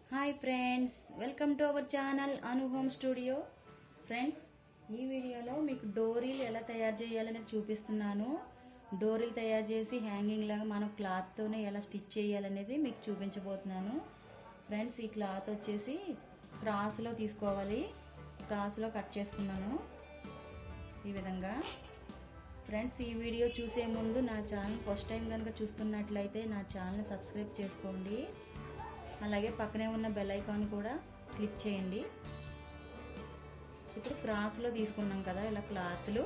hi friends welcome to our channel Anu home studio friends ఈ వీడియోలో మీకు డోరీలు ఎలా తయారు చేయాలని చూపిస్తున్నాను డోరీలు తయారు చేసి హ్యాంగింగ్ లాగా మనం క్లాత్తోనే ఎలా స్టిచ్ చేయాలనేది మీకు చూపించబోతున్నాను ఫ్రెండ్స్ ఈ క్లాత్ వచ్చేసి క్రాస్లో తీసుకోవాలి క్రాస్లో కట్ చేసుకున్నాను ఈ విధంగా ఫ్రెండ్స్ ఈ వీడియో చూసే ముందు నా ఛానల్ ఫస్ట్ టైం కనుక చూస్తున్నట్లయితే నా ఛానల్ సబ్స్క్రైబ్ చేసుకోండి అలాగే పక్కనే ఉన్న బెల్ ఐకాన్ కూడా క్లిక్ చేయండి ఇప్పుడు క్రాస్లో తీసుకున్నాం కదా ఇలా క్లాత్లు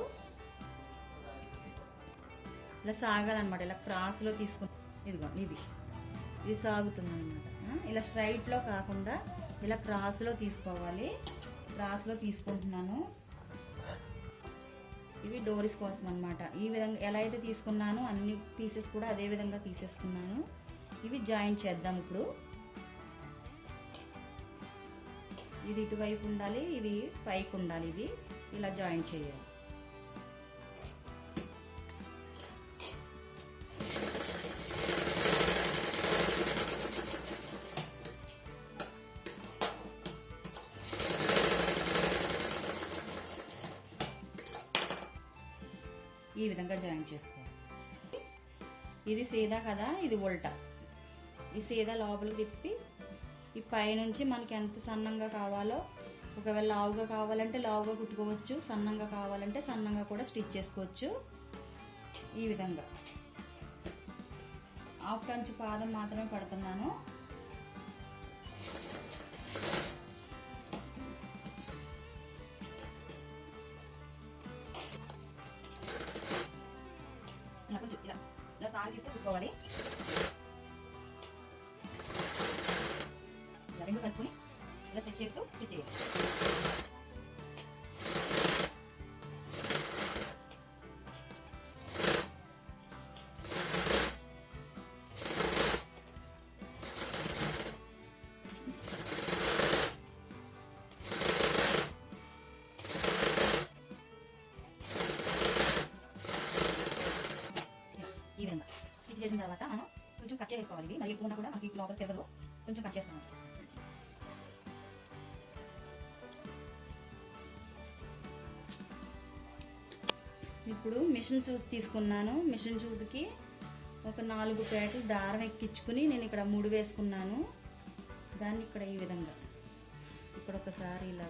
ఇలా సాగాలన్నమాట ఇలా క్రాస్లో తీసుకు ఇదిగో ఇది ఇది సాగుతుంది అనమాట ఇలా స్ట్రైట్లో కాకుండా ఇలా క్రాస్లో తీసుకోవాలి క్రాస్లో తీసుకుంటున్నాను ఇవి డోరీస్ కోసం అనమాట ఈ విధంగా ఎలా అయితే తీసుకున్నానో అన్ని పీసెస్ కూడా అదే విధంగా తీసేసుకున్నాను ఇవి జాయింట్ చేద్దాం ఇప్పుడు ఇది ఇటువైపు ఉండాలి ఇది పైకి ఉండాలి ఇది ఇలా జాయింట్ చేయాలి ఈ విధంగా జాయింట్ చేసుకోవాలి ఇది సీదా కదా ఇది ఉల్టా ఈ సీదా లోపలికి తిప్పి ఈ పైనుంచి మనకి ఎంత సన్నంగా కావాలో ఒకవేళ లావుగా కావాలంటే లావుగా కుట్టుకోవచ్చు సన్నంగా కావాలంటే సన్నంగా కూడా స్టిచ్ చేసుకోవచ్చు ఈ విధంగా హాఫ్ టంచ్ పాదం మాత్రమే పడుతున్నాను ఇలా కొంచెం ఇలా ఇలా సాగిస్తూ కుట్టుకోవాలి ఇలా రెండు కలుపుకొని ఇలా స్టిచ్ చేస్తూ స్టిచ్ చేయాలి ఈ విధంగా స్టిచ్ చేసిన తర్వాత మనం కొంచెం కట్ చేసుకోవాలి ఇది మరి ఎక్కువ ఉన్నా కూడా మనకి లోపల తిరగదు కొంచెం కట్ చేస్తాను ఇప్పుడు మిషన్ చూత్ తీసుకున్నాను మిషన్ చూతుకి ఒక నాలుగు పేటలు దారం ఎక్కించుకుని నేను ఇక్కడ ముడి వేసుకున్నాను దాన్ని ఇక్కడ ఈ విధంగా ఇక్కడ ఒకసారి ఇలా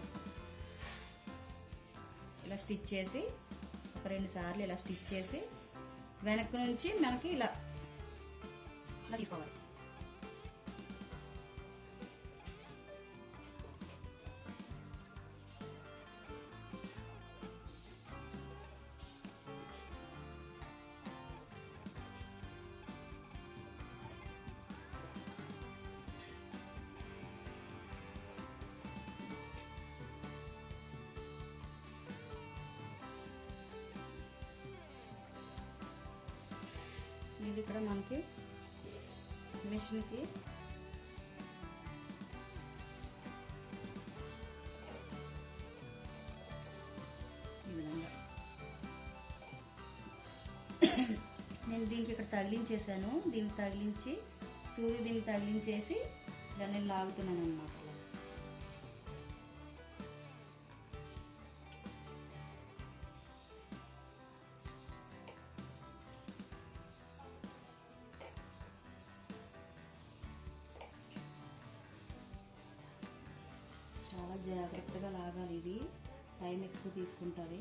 ఇలా స్టిచ్ చేసి ఒక రెండు సార్లు ఇలా స్టిచ్ చేసి వెనక నుంచి మనకి ఇలా ఇలా తీసుకోవాలి ఇది ఇక్కడ మనకి మిషన్కి ఈ విధంగా నేను దీనికి ఇక్కడ తగిలించేసాను దీనికి తగిలించి సూది దీనికి తగిలించేసి ఇలా నేను లాగుతున్నాను అనమాట చాలా జాగ్రత్తగా లాగాలి ఇది టైం ఎక్కువ తీసుకుంటుంది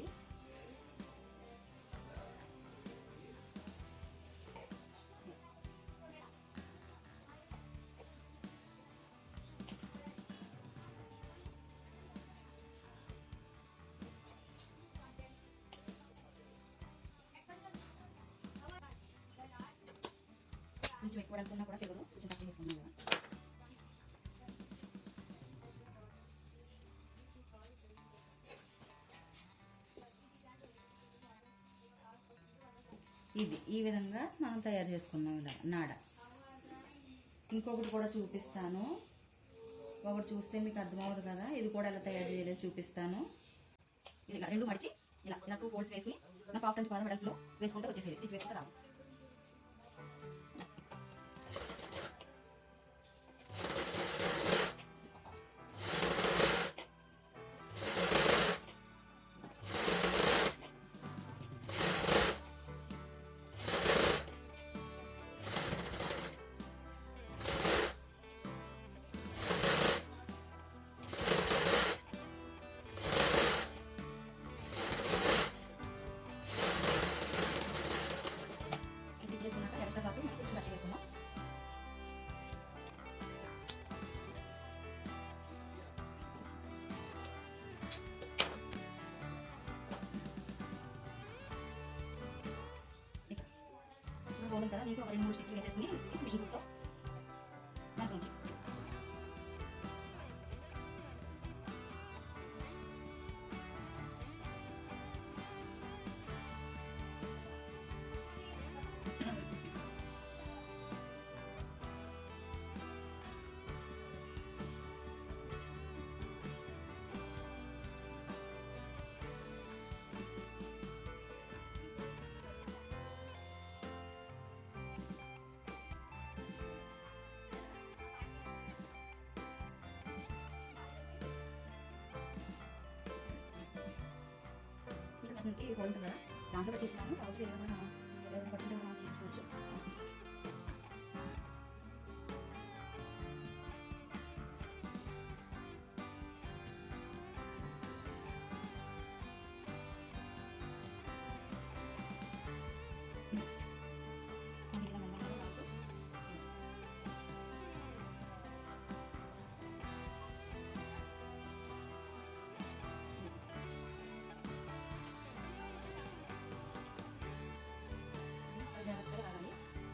కొంచెం ఎక్కువ అనుకున్నా కూడా తెగదు కొంచెం తక్కువ చేసుకున్నాం కదా ఇది ఈ విధంగా మనం తయారు చేసుకున్నాం ఇలా నాడ ఇంకొకటి కూడా చూపిస్తాను ఒకటి చూస్తే మీకు అర్థమవుతుంది కదా ఇది కూడా ఎలా తయారు చేయాలో చూపిస్తాను ఇది ఇలా రెండు మడిచి ఇలా ఇలా టూ ఫోల్డ్స్ వేసుకుని నాకు హాఫ్ టంచ్ పాదం వెడల్పులో వేసుకుంటే వచ్చేసేది స్టిచ్ వేసుకుంటే రాదు దీనికి హోల్ ఉంటుంది కదా దాంట్లో పెట్టేసినాను కాబట్టి ఏదైనా ఏదైనా పట్టింటే మనం చేసుకోవచ్చు ఇది ఇలా మెల్లగా మనకు చాలా జాగ్రత్తగా రావాలి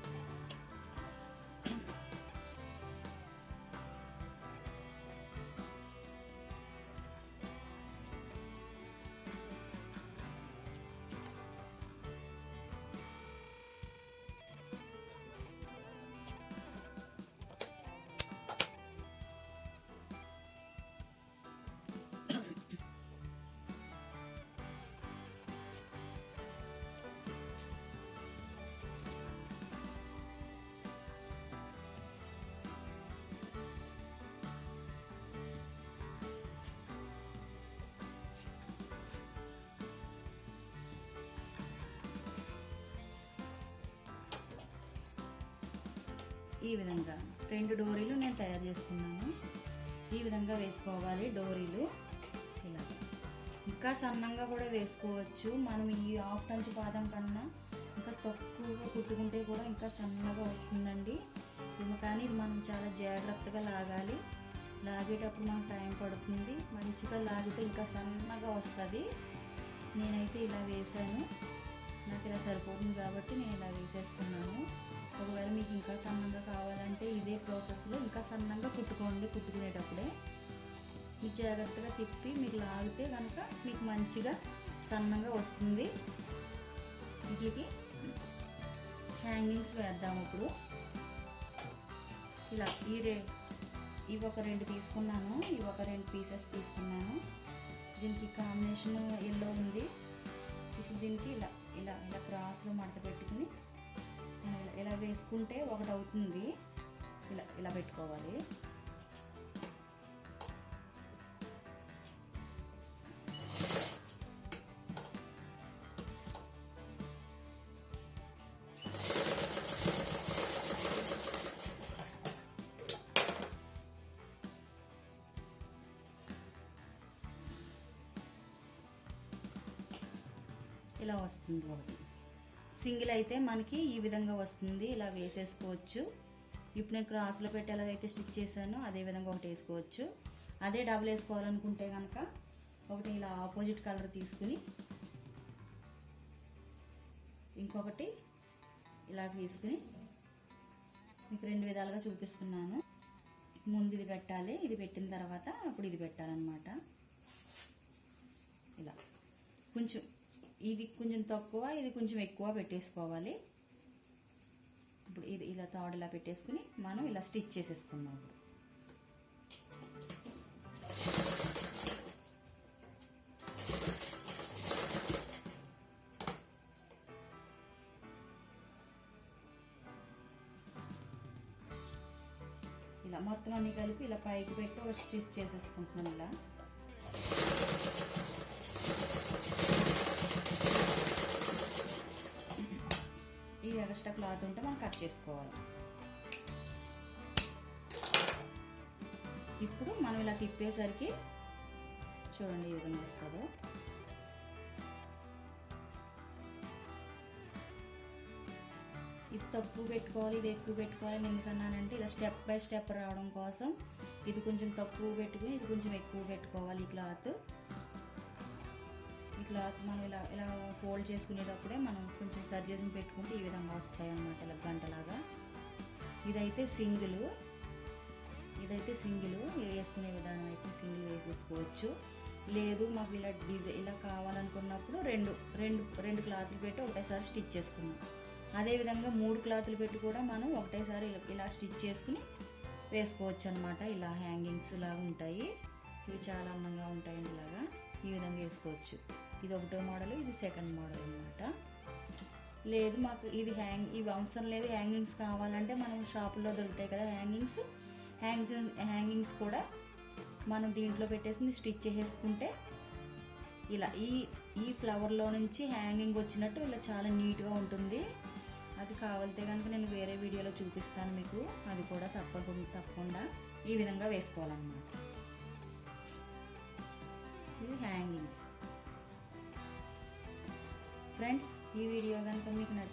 ఈ విధంగా రెండు డోరీలు నేను తయారు చేసుకున్నాను ఈ విధంగా వేసుకోవాలి డోరీలు ఇలా ఇంకా సన్నంగా కూడా వేసుకోవచ్చు మనం ఈ హాఫ్ టంచ్ పాదం కన్నా ఇంకా తక్కువగా కుట్టుకుంటే కూడా ఇంకా సన్నగా వస్తుందండి ఇది కానీ ఇది మనం చాలా జాగ్రత్తగా లాగాలి లాగేటప్పుడు మనకు టైం పడుతుంది మంచిగా లాగితే ఇంకా సన్నగా వస్తుంది నేనైతే ఇలా వేసాను నాకు ఇలా సరిపోతుంది కాబట్టి నేను ఇలా వేసేసుకున్నాను ఒకవేళ మీకు ఇంకా సన్నంగా కావాలంటే ఇదే ప్రాసెస్లో ఇంకా సన్నంగా కుట్టుకోండి కుట్టుకునేటప్పుడే మీరు జాగ్రత్తగా తిప్పి మీరు లాగితే కనుక మీకు మంచిగా సన్నంగా వస్తుంది వీటికి హ్యాంగింగ్స్ వేద్దాం ఇప్పుడు ఇలా ఈ రే ఇవి ఒక రెండు తీసుకున్నాను ఇవి ఒక రెండు పీసెస్ తీసుకున్నాను దీనికి కాంబినేషన్ ఎల్లో ఉంది ఇప్పుడు దీనికి ఇలా ఇలా ఇలా క్రాస్లో మడత పెట్టుకుని మనం ఇలా ఇలా వేసుకుంటే ఒకటి అవుతుంది ఇలా ఇలా పెట్టుకోవాలి ఇలా వస్తుంది ఒకటి సింగిల్ అయితే మనకి ఈ విధంగా వస్తుంది ఇలా వేసేసుకోవచ్చు ఇప్పుడు నేను క్రాస్లో పెట్టి ఎలాగైతే స్టిచ్ చేశానో అదే విధంగా ఒకటి వేసుకోవచ్చు అదే డబుల్ వేసుకోవాలనుకుంటే కనుక ఒకటి ఇలా ఆపోజిట్ కలర్ తీసుకుని ఇంకొకటి ఇలా తీసుకుని మీకు రెండు విధాలుగా చూపిస్తున్నాను ముందు ఇది పెట్టాలి ఇది పెట్టిన తర్వాత అప్పుడు ఇది పెట్టాలన్నమాట ఇలా కొంచెం ఇది కొంచెం తక్కువ ఇది కొంచెం ఎక్కువ పెట్టేసుకోవాలి ఇప్పుడు ఇది ఇలా తాడు ఇలా పెట్టేసుకుని మనం ఇలా స్టిచ్ చేసేసుకున్నాం ఇప్పుడు ఇలా మొత్తం అన్ని కలిపి ఇలా పైకి పెట్టి ఒక స్టిచ్ చేసేసుకుంటున్నాను ఇలా ఈ ఎక్స్ట్రా క్లాత్ ఉంటే మనం కట్ చేసుకోవాలి ఇప్పుడు మనం ఇలా తిప్పేసరికి చూడండి ఈ విధంగా వస్తుందో ఇది తక్కువ పెట్టుకోవాలి ఇది ఎక్కువ పెట్టుకోవాలి అని ఎందుకన్నానంటే ఇలా స్టెప్ బై స్టెప్ రావడం కోసం ఇది కొంచెం తక్కువ పెట్టుకుని ఇది కొంచెం ఎక్కువ పెట్టుకోవాలి ఈ క్లాత్ ఈ క్లాత్ మనం ఇలా ఇలా ఫోల్డ్ చేసుకునేటప్పుడే మనం కొంచెం సర్జేషన్ పెట్టుకుంటే ఈ విధంగా వస్తాయి అన్నమాట ఇలా గంటలాగా ఇదైతే సింగిల్ ఇదైతే సింగిల్ వేసుకునే విధానం అయితే సింగిల్ వేసేసుకోవచ్చు లేదు మాకు ఇలా డిజైన్ ఇలా కావాలనుకున్నప్పుడు రెండు రెండు రెండు క్లాత్లు పెట్టి ఒకటేసారి స్టిచ్ చేసుకున్నాం అదేవిధంగా మూడు క్లాత్లు పెట్టి కూడా మనం ఒకటేసారి ఇలా- ఇలా స్టిచ్ చేసుకుని వేసుకోవచ్చు అనమాట ఇలా హ్యాంగింగ్స్ లాగా ఉంటాయి ఇవి చాలా అందంగా ఉంటాయండి ఇలాగా ఈ విధంగా వేసుకోవచ్చు ఇది ఒకటో మోడల్ ఇది సెకండ్ మోడల్ అనమాట లేదు మాకు ఇది హ్యాంగ్ ఇవి అవసరం లేదు హ్యాంగింగ్స్ కావాలంటే మనం షాపుల్లో దొరుకుతాయి కదా హ్యాంగింగ్స్ హ్యాంగ్స్ హ్యాంగింగ్స్ కూడా మనం దీంట్లో పెట్టేసి స్టిచ్ చేసేసుకుంటే ఇలా ఈ ఈ ఫ్లవర్లో నుంచి హ్యాంగింగ్ వచ్చినట్టు ఇలా చాలా నీట్గా ఉంటుంది అది కావాలితే కనుక నేను వేరే వీడియోలో చూపిస్తాను మీకు అది కూడా తప్పకుండా తప్పకుండా ఈ విధంగా వేసుకోవాలన్నమాట ఇది హ్యాంగింగ్స్ ఫ్రెండ్స్ ఈ వీడియో కనుక మీకు నచ్చ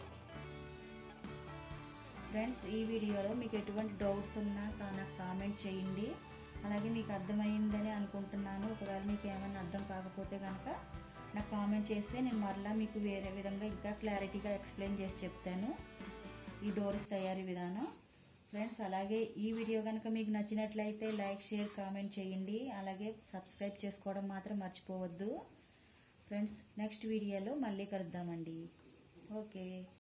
ఫ్రెండ్స్ ఈ వీడియోలో మీకు ఎటువంటి డౌట్స్ ఉన్నా కా- నాకు కామెంట్ చేయండి అలాగే మీకు అర్థమైందని అనుకుంటున్నాను ఒకవేళ మీకు ఏమైనా అర్థం కాకపోతే కనుక నాకు కామెంట్ చేస్తే నేను మరలా మీకు వేరే విధంగా ఇంకా క్లారిటీగా ఎక్స్ప్లెయిన్ చేసి చెప్తాను ఈ డోర్స్ తయారీ విధానం ఫ్రెండ్స్ అలాగే ఈ వీడియో కనుక మీకు నచ్చినట్లయితే లైక్ షేర్ కామెంట్ చేయండి అలాగే సబ్స్క్రైబ్ చేసుకోవడం మాత్రం మర్చిపోవద్దు ఫ్రెండ్స్ నెక్స్ట్ వీడియోలో మళ్ళీ కలుద్దామండి ఓకే